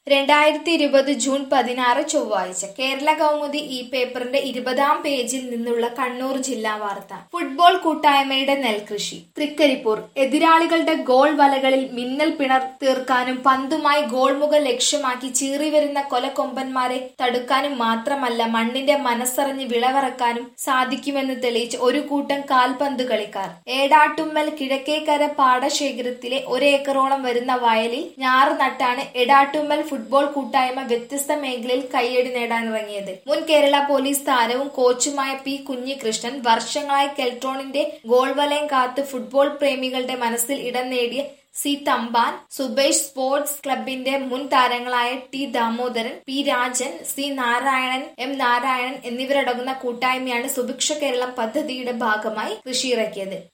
രണ്ടായിരത്തി ഇരുപത് ജൂൺ പതിനാറ് ചൊവ്വാഴ്ച കേരള കൗമുദി ഈ പേപ്പറിന്റെ ഇരുപതാം പേജിൽ നിന്നുള്ള കണ്ണൂർ ജില്ലാ വാർത്ത ഫുട്ബോൾ കൂട്ടായ്മയുടെ നെൽകൃഷി തൃക്കരിപ്പൂർ എതിരാളികളുടെ ഗോൾ വലകളിൽ മിന്നൽ പിണർ തീർക്കാനും പന്തുമായി ഗോൾമുഖം ലക്ഷ്യമാക്കി ചീറിവരുന്ന കൊലക്കൊമ്പന്മാരെ തടുക്കാനും മാത്രമല്ല മണ്ണിന്റെ മനസ്സറിഞ്ഞ് വിളവിറക്കാനും സാധിക്കുമെന്ന് തെളിയിച്ച് ഒരു കൂട്ടം കാൽപന്ത് കളിക്കാർ ഏടാട്ടുമ്മൽ കിഴക്കേക്കര പാടശേഖരത്തിലെ ഒരേക്കറോളം വരുന്ന വയലിൽ ഞാറ് നട്ടാണ് എടാട്ടുമ്മൽ ഫുട്ബോൾ കൂട്ടായ്മ വ്യത്യസ്ത മേഖലയിൽ കയ്യടി നേടാനിറങ്ങിയത് മുൻ കേരള പോലീസ് താരവും കോച്ചുമായ പി കുഞ്ഞികൃഷ്ണൻ വർഷങ്ങളായി കെൽട്രോണിന്റെ ഗോൾ വലയം കാത്ത് ഫുട്ബോൾ പ്രേമികളുടെ മനസ്സിൽ ഇടം നേടിയ സി തമ്പാൻ സുബേഷ് സ്പോർട്സ് ക്ലബിന്റെ മുൻ താരങ്ങളായ T Damodaran P Rajan C Narayanan M Narayanan എന്നിവരടങ്ങുന്ന കൂട്ടായ്മയാണ് സുഭിക്ഷ കേരളം പദ്ധതിയുടെ ഭാഗമായി കൃഷിയിറക്കിയത്